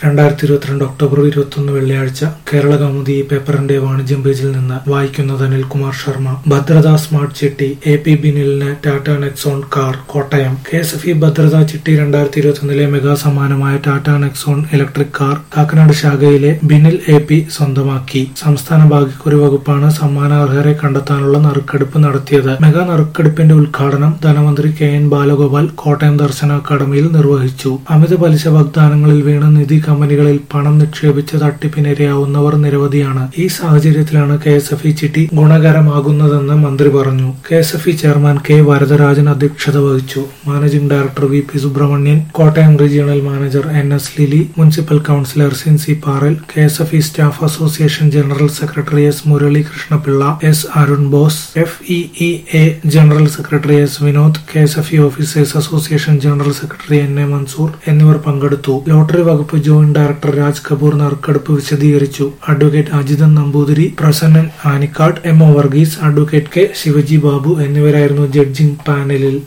രണ്ടായിരത്തി ഇരുപത്തിരണ്ട് ഒക്ടോബർ ഇരുപത്തൊന്ന് വെള്ളിയാഴ്ച കേരള കൗമുദി ഈ പേപ്പറിന്റെ വാണിജ്യം പേജിൽ നിന്ന് വായിക്കുന്നത് അനിൽകുമാർ ശർമ്മ ഭദ്രതാ സ്മാർട്ട് ചിട്ടി എ പി ബിനിലിന് Tata Nexon car Kottayam K S F E Bhadratha ചിട്ടി രണ്ടായിരത്തി ഇരുപത്തൊന്നിലെ മെഗാ സമ്മാനമായ Tata Nexon electric car Kakkanad ശാഖയിലെ ബിനിൽ എ പി സ്വന്തമാക്കി സംസ്ഥാന ഭാഗ്യക്കുറി വകുപ്പാണ് സമ്മാനാർഹരെ കണ്ടെത്താനുള്ള നറുക്കെടുപ്പ് നടത്തിയത് മെഗാ നറുക്കെടുപ്പിന്റെ ഉദ്ഘാടനം ധനമന്ത്രി K N Balagopal Kottayam Darshana academy നിർവഹിച്ചു അമിത പലിശ വാഗ്ദാനങ്ങളിൽ വീണ് നിധി കമ്പനികളിൽ പണം നിക്ഷേപിച്ച് തട്ടിപ്പിനിരയാവുന്നവർ നിരവധിയാണ് ഈ സാഹചര്യത്തിലാണ് കെ എസ് എഫ് ഇ ചിട്ടി ഗുണകരമാകുന്നതെന്ന് മന്ത്രി പറഞ്ഞു K S F E chairman K Varadarajan അധ്യക്ഷത വഹിച്ചു managing director V P Subrahmanyan Kottayam regional manager N S Lily municipal councillor Sincy Paral K S F E staff association general secretary S Murali Krishnapillai S Arun Bose F E E A general secretary S Vinod K S F E officers association general secretary N A Mansoor എന്നിവർ പങ്കെടുത്തു lottery വകുപ്പ് joint director Raj Kapoor നറുക്കെടുപ്പ് വിശദീകരിച്ചു advocate Ajithan Namboothiri Prasannan Anicadu M O Varghese advocate K Shivaji Babu എന്നിവരായിരുന്നു judging പാനലിൽ